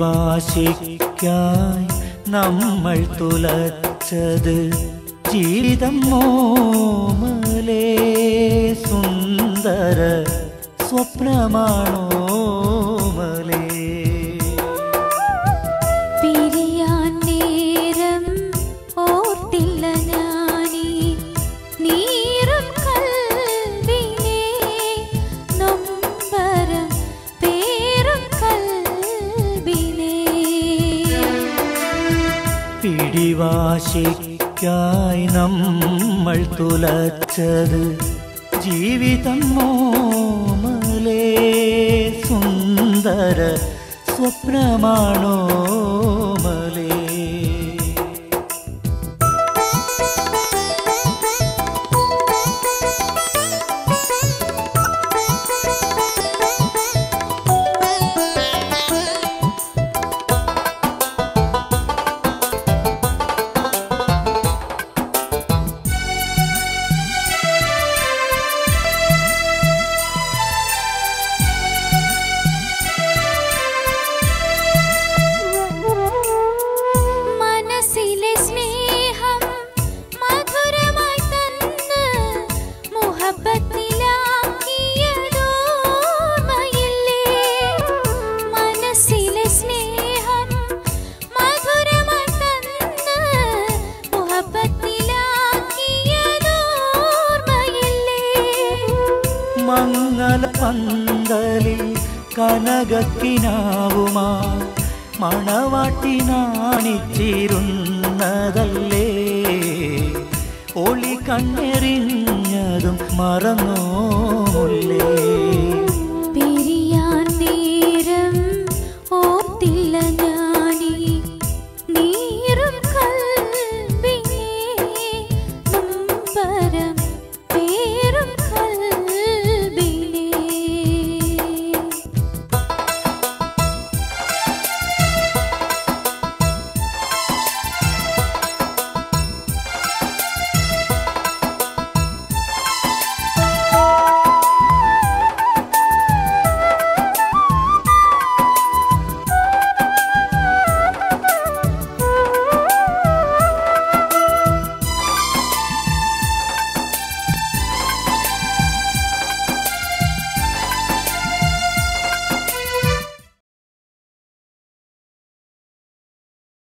പിടിവാശിക്കായി നമ്മൾ തുലച്ചത് ജീവിതം മോമലേ സുന്ദര സ്വപ്നമാണോ മലേ പിരിയാൻ നേരം ഓർത്തില്ല ഞാനീ നീറും കൽവിനെ നൊമ്പരം പേറും കൽവിനെ പിടിവാശിക്കായി നമ്മൾ തുലച്ചത് ജീവിതം മോമലേ സുന്ദര സ്വപ്നമാണോ മലേ മനസ്സിലെ സ്നേഹം മധുരമായി തന്ന് മുഹബത്തിലാക്കിയതോർമ്മയില്ലേ മനസ്സിലെ സ്നേഹം മധുരമായി തന്ന് മുഹബത്തിലാക്കിയതോർമ്മയില്ലേ മംഗല പന്തലിൽ കനകക്കിനാവുമാ മണവാട്ടി നാണിച്ചിരുന്നതല്ലേ ഒളി കണ്ണെറിഞ്ഞതും മറന്നോല്ലേ